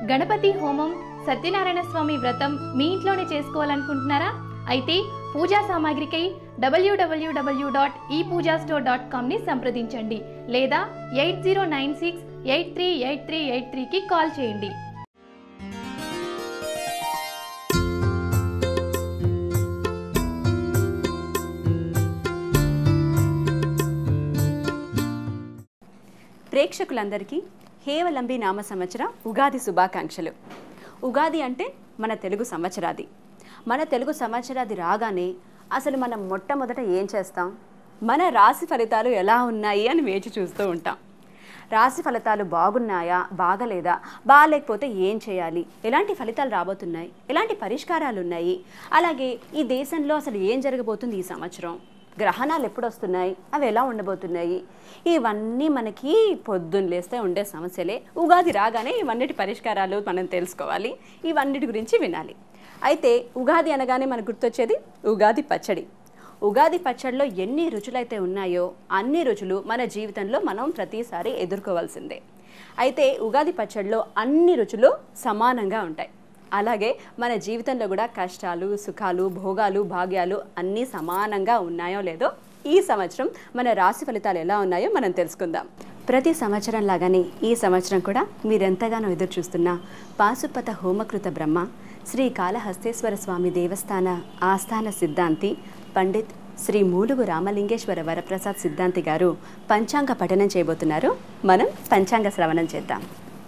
గణపతి హోమం సత్యనారాయణ స్వామి వ్రతం మీ ఇంట్లోనే చేసుకోవాలనుకుంటున్నారా అయితే పూజా సామాగ్రికై డబ్ల్యూడబ్ల్యూడబ్ల్యూ డాట్ ఈ పూజా స్టోర్ డాట్ కామ్ని సంప్రదించండి లేదా eight zero nine six eight three eight three eight త్రీకి కాల్ చేయండి ప్రేక్షకులందరికీ హేవలంబి నామ సంవత్సర ఉగాది శుభాకాంక్షలు ఉగాది అంటే మన తెలుగు సంవత్సరాది మన తెలుగు సంవత్సరాది రాగానే అసలు మనం మొట్టమొదట ఏం చేస్తాం మన రాశి ఫలితాలు ఎలా ఉన్నాయి అని వేచి చూస్తూ ఉంటాం రాశి ఫలితాలు బాగున్నాయా బాగలేదా బాగాలేకపోతే ఏం చేయాలి ఎలాంటి ఫలితాలు రాబోతున్నాయి ఎలాంటి పరిష్కారాలు ఉన్నాయి అలాగే ఈ దేశంలో అసలు ఏం జరగబోతుంది ఈ సంవత్సరం గ్రహణాలు ఎప్పుడు వస్తున్నాయి అవి ఎలా ఉండబోతున్నాయి ఇవన్నీ మనకి పొద్దున్న లేస్తే ఉండే సమస్యలే ఉగాది రాగానే ఇవన్నిటి పరిష్కారాలు మనం తెలుసుకోవాలి ఇవన్నిటి గురించి వినాలి అయితే ఉగాది అనగానే మనకు గుర్తొచ్చేది ఉగాది పచ్చడి ఉగాది పచ్చడిలో ఎన్ని రుచులైతే ఉన్నాయో అన్ని రుచులు మన జీవితంలో మనం ప్రతిసారి ఎదుర్కోవాల్సిందే అయితే ఉగాది పచ్చడిలో అన్ని రుచులు సమానంగా ఉంటాయి అలాగే మన జీవితంలో కూడా కష్టాలు సుఖాలు భోగాలు భాగ్యాలు అన్నీ సమానంగా ఉన్నాయో లేదో ఈ సంవత్సరం మన రాశి ఫలితాలు ఎలా ఉన్నాయో మనం తెలుసుకుందాం ప్రతి సంవత్సరం లాగానే ఈ సంవత్సరం కూడా మీరెంతగానో ఎదురు చూస్తున్న పాశుపత హోమకృత బ్రహ్మ శ్రీ కాళహస్తేశ్వర స్వామి దేవస్థాన ఆస్థాన సిద్ధాంతి పండిత్ శ్రీ మూలుగు రామలింగేశ్వర వరప్రసాద్ సిద్ధాంతి గారు పంచాంగ పఠనం చేయబోతున్నారు మనం పంచాంగ శ్రవణం చేద్దాం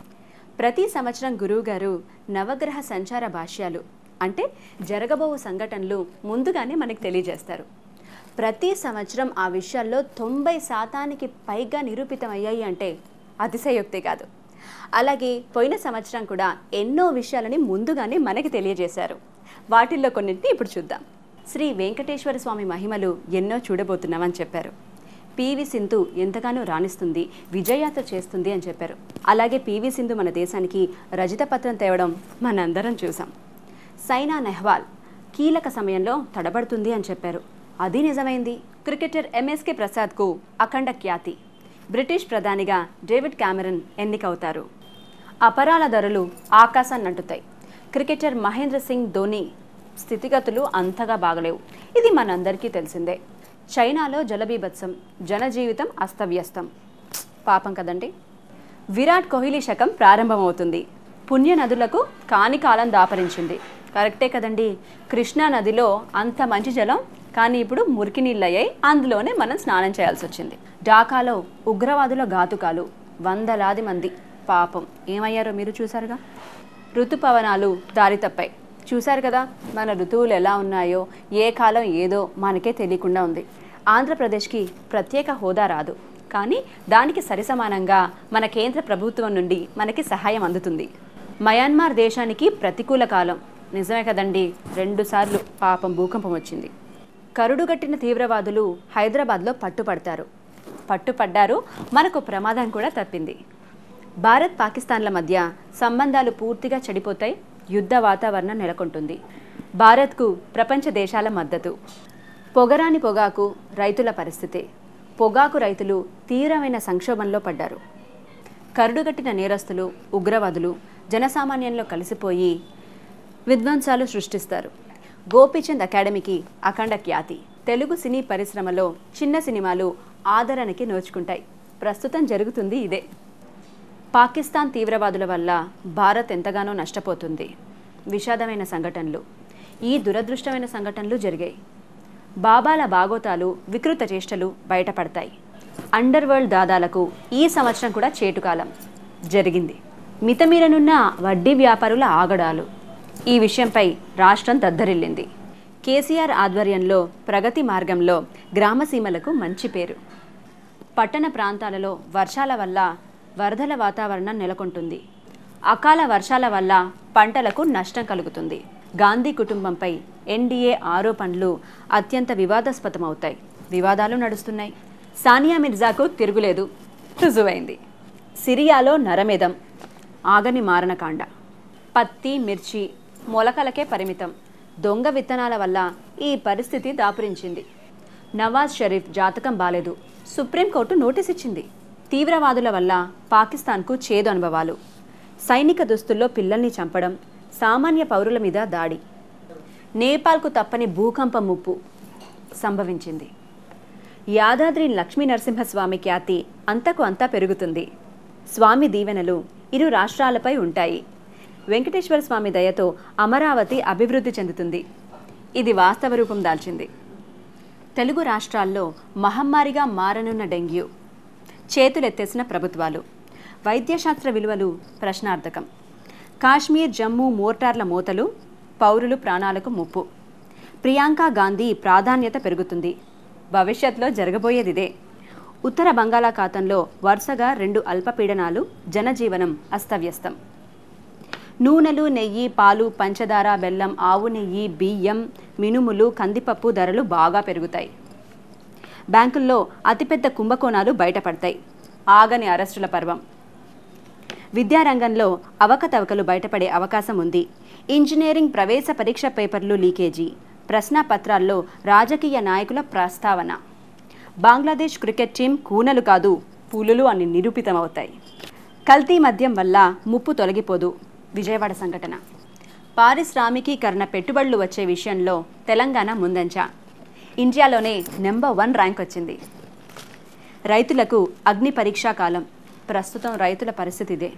ప్రతి సంవత్సరం గురువుగారు నవగ్రహ సంచార భాష్యాలు అంటే జరగబోవు సంఘటనలు ముందుగానే మనకు తెలియజేస్తారు ప్రతి సంవత్సరం ఆ విషయాల్లో తొంభై శాతానికి పైగా నిరూపితమయ్యాయి అంటే అతిశయోక్తి కాదు అలాగే పోయిన సంవత్సరం కూడా ఎన్నో విషయాలని ముందుగానే మనకి తెలియజేశారు వాటిల్లో కొన్నింటిని ఇప్పుడు చూద్దాం శ్రీ వెంకటేశ్వర స్వామి మహిమలు ఎన్నో చూడబోతున్నామని చెప్పారు పివి సింధు ఎంతగానో రాణిస్తుంది విజయాత చేస్తుంది అని చెప్పారు అలాగే పివి సింధు మన దేశానికి రజిత పత్రం తేవడం మనందరం చూసాం సైనా నెహ్వాల్ కీలక సమయంలో తడబడుతుంది అని చెప్పారు అది నిజమైంది క్రికెటర్ ఎంఎస్కే ప్రసాద్కు అఖండ ఖ్యాతి బ్రిటిష్ ప్రధానిగా డేవిడ్ క్యామెరన్ ఎన్నికవుతారు అపరాల ధరలు ఆకాశాన్ని అంటుతాయి క్రికెటర్ మహేంద్ర సింగ్ ధోని స్థితిగతులు అంతగా బాగలేవు ఇది మనందరికీ తెలిసిందే చైనాలో జలబీభత్సం జనజీవితం అస్తవ్యస్తం పాపం కదండి విరాట్ కోహ్లీ శకం ప్రారంభమవుతుంది పుణ్య నదులకు కాని కాలం దాపరించింది కరెక్టే కదండి కృష్ణా నదిలో అంత మంచి జలం కానీ ఇప్పుడు మురికి నీళ్ళయ్యాయి అందులోనే మనం స్నానం చేయాల్సి వచ్చింది ఢాకాలో ఉగ్రవాదుల ఘాతుకాలు వందలాది మంది పాపం ఏమయ్యారో మీరు చూసారుగా ఋతుపవనాలు దారి తప్పాయి చూశారు కదా మన ఋతువులు ఎలా ఉన్నాయో ఏ కాలం ఏదో మనకే తెలియకుండా ఉంది ఆంధ్రప్రదేశ్కి ప్రత్యేక హోదా రాదు కానీ దానికి సరిసమానంగా మన కేంద్ర ప్రభుత్వం నుండి మనకి సహాయం అందుతుంది మయన్మార్ దేశానికి ప్రతికూల కాలం నిజమే కదండి రెండుసార్లు పాపం భూకంపం వచ్చింది కరుడుగట్టిన తీవ్రవాదులు హైదరాబాద్లో పట్టుపడతారు పట్టుపడ్డారు మనకు ప్రమాదం కూడా తప్పింది భారత్ పాకిస్తాన్ల మధ్య సంబంధాలు పూర్తిగా చెడిపోతాయి యుద్ధ వాతావరణం నెలకొంటుంది భారత్కు ప్రపంచ దేశాల మద్దతు పొగరాని పొగాకు రైతుల పరిస్థితి పొగాకు రైతులు తీవ్రమైన సంక్షోభంలో పడ్డారు కరుడుగట్టిన నేరస్తులు ఉగ్రవాదులు జనసామాన్యంలో కలిసిపోయి విధ్వంసాలు సృష్టిస్తారు గోపీచంద్ అకాడమీకి అఖండ ఖ్యాతి తెలుగు సినీ పరిశ్రమలో చిన్న సినిమాలు ఆదరణకి నోచుకుంటాయి ప్రస్తుతం జరుగుతుంది ఇదే పాకిస్తాన్ తీవ్రవాదుల వల్ల భారత్ ఎంతగానో నష్టపోతుంది విషాదమైన సంఘటనలు ఈ దురదృష్టమైన సంఘటనలు జరిగాయి బాబాల బాగోతాలు వికృత చేష్టలు బయటపడతాయి అండర్ వరల్డ్ దాదాలకు ఈ సంవత్సరం కూడా చేటుకాలం జరిగింది మితమీరనున్న వడ్డీ వ్యాపారుల ఆగడాలు ఈ విషయంపై రాష్ట్రం దద్దరిల్లింది కేసీఆర్ ఆధ్వర్యంలో ప్రగతి మార్గంలో గ్రామసీమలకు మంచి పేరు పట్టణ ప్రాంతాలలో వర్షాల వల్ల వరదల వాతావరణం నెలకొంటుంది అకాల వర్షాల వల్ల పంటలకు నష్టం కలుగుతుంది గాంధీ కుటుంబంపై ఎన్డీఏ ఆరోపణలు అత్యంత వివాదాస్పదమవుతాయి వివాదాలు నడుస్తున్నాయి సానియా మిర్జాకు తిరుగులేదు రుజువైంది సిరియాలో నరమేధం ఆగని మారణకాండ పత్తి మిర్చి మొలకలకే పరిమితం దొంగ విత్తనాల వల్ల ఈ పరిస్థితి దాపురించింది నవాజ్ షరీఫ్ జాతకం బాలేదు సుప్రీంకోర్టు నోటీస్ ఇచ్చింది తీవ్రవాదుల వల్ల పాకిస్తాన్కు చేదు అనుభవాలు సైనిక దుస్తుల్లో పిల్లల్ని చంపడం సామాన్య పౌరుల మీద దాడి నేపాల్కు తప్పని భూకంప ముప్పు సంభవించింది యాదాద్రి లక్ష్మీ నరసింహస్వామి ఖ్యాతి అంతకు అంతా పెరుగుతుంది స్వామి దీవెనలు ఇరు రాష్ట్రాలపై ఉంటాయి వెంకటేశ్వర స్వామి దయతో అమరావతి అభివృద్ధి చెందుతుంది ఇది వాస్తవ రూపం దాల్చింది తెలుగు రాష్ట్రాల్లో మహమ్మారిగా మారనున్న డెంగ్యూ చేతులెత్తేసిన ప్రభుత్వాలు వైద్యశాస్త్ర విలువలు ప్రశ్నార్థకం కాశ్మీర్ జమ్మూ మోర్టార్ల మూతలు పౌరులు ప్రాణాలకు ముప్పు ప్రియాంక గాంధీ ప్రాధాన్యత పెరుగుతుంది భవిష్యత్తులో జరగబోయేదిదే ఉత్తర బంగాళాఖాతంలో వరుసగా రెండు అల్పపీడనాలు జనజీవనం అస్తవ్యస్తం నూనెలు నెయ్యి పాలు పంచదార బెల్లం ఆవు నెయ్యి బియ్యం మినుములు కందిపప్పు ధరలు బాగా పెరుగుతాయి బ్యాంకుల్లో అతిపెద్ద కుంభకోణాలు బయటపడతాయి ఆగని అరెస్టుల పర్వం విద్యారంగంలో అవకతవకలు బయటపడే అవకాశం ఉంది ఇంజనీరింగ్ ప్రవేశ పరీక్ష పేపర్లు లీకేజీ ప్రశ్నాపత్రాల్లో రాజకీయ నాయకుల ప్రస్తావన బంగ్లాదేశ్ క్రికెట్ టీం కూనలు కాదు పులులు అని నిరూపితమవుతాయి కల్తీ మద్యం వల్ల ముప్పు తొలగిపోదు విజయవాడ సంఘటన పారిశ్రామికీకరణ పెట్టుబడులు వచ్చే విషయంలో తెలంగాణ ముందంచ ఇండియాలోనే నెంబర్ వన్ ర్యాంక్ వచ్చింది రైతులకు అగ్ని పరీక్షా కాలం ప్రస్తుతం రైతుల పరిస్థితి ఇదే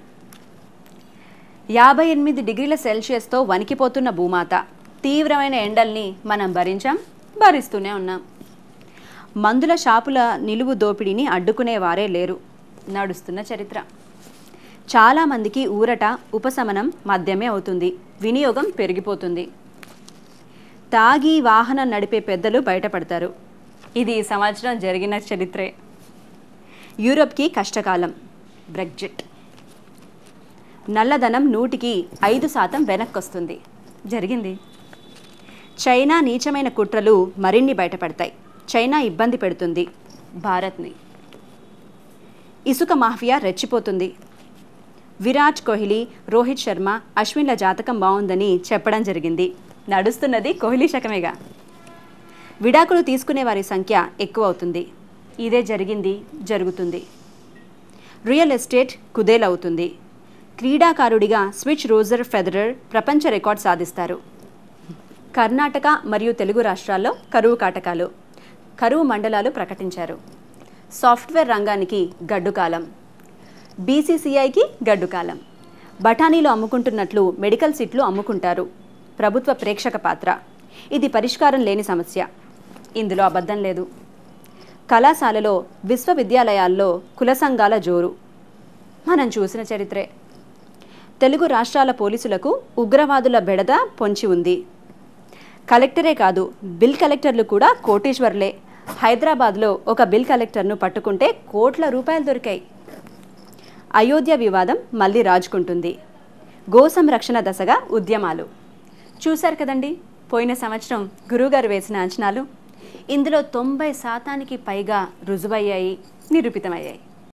యాభై ఎనిమిది డిగ్రీల సెల్సియస్తో వణికిపోతున్న భూమాత తీవ్రమైన ఎండల్ని మనం భరించాం భరిస్తూనే ఉన్నాం మందుల షాపుల నిలువు దోపిడీని అడ్డుకునేవారే లేరు నడుస్తున్న చరిత్ర చాలామందికి ఊరట ఉపశమనం మద్యమే అవుతుంది వినియోగం పెరిగిపోతుంది తాగి వాహనం నడిపే పెద్దలు బయటపడతారు ఇది ఈ సంవత్సరం జరిగిన చరిత్రే యూరోప్కి కష్టకాలం బ్రెగ్జిట్ నల్లధనం నూటికి ఐదు శాతం వెనక్కొస్తుంది జరిగింది చైనా నీచమైన కుట్రలు మరిన్ని బయటపడతాయి చైనా ఇబ్బంది పెడుతుంది భారత్ని ఇసుక మాఫియా రెచ్చిపోతుంది విరాట్ కోహ్లీ రోహిత్ శర్మ అశ్విన్ల జాతకం బాగుందని చెప్పడం జరిగింది నడుస్తున్నది కోహ్లీ శకమేగా విడాకులు తీసుకునే వారి సంఖ్య ఎక్కువ అవుతుంది ఇదే జరిగింది జరుగుతుంది రియల్ ఎస్టేట్ కుదేలవుతుంది క్రీడాకారుడిగా స్విచ్ రోజర్ ఫెదరర్ ప్రపంచ రికార్డ్ సాధిస్తారు కర్ణాటక మరియు తెలుగు రాష్ట్రాల్లో కరువు కాటకాలు కరువు మండలాలు ప్రకటించారు సాఫ్ట్వేర్ రంగానికి గడ్డుకాలం బీసీసీఐకి గడ్డుకాలం బఠానీలు అమ్ముకుంటున్నట్లు మెడికల్ సీట్లు అమ్ముకుంటారు ప్రభుత్వ ప్రేక్షక పాత్ర ఇది పరిష్కారం లేని సమస్య ఇందులో అబద్ధం లేదు కళాశాలలో విశ్వవిద్యాలయాల్లో కుల సంఘాల జోరు మనం చూసిన చరిత్రే తెలుగు రాష్ట్రాల పోలీసులకు ఉగ్రవాదుల బెడద పొంచి ఉంది కలెక్టరే కాదు బిల్ కలెక్టర్లు కూడా కోటీశ్వర్లే హైదరాబాద్లో ఒక బిల్ కలెక్టర్ను పట్టుకుంటే కోట్ల రూపాయలు దొరికాయి అయోధ్య వివాదం మళ్ళీ రాజుకుంటుంది గో సంరక్షణ దశగా ఉద్యమాలు చూశారు కదండి పోయిన సంవత్సరం గురువుగారు వేసిన అంచనాలు ఇందులో తొంభై శాతానికి పైగా రుజువయ్యాయి నిరూపితమయ్యాయి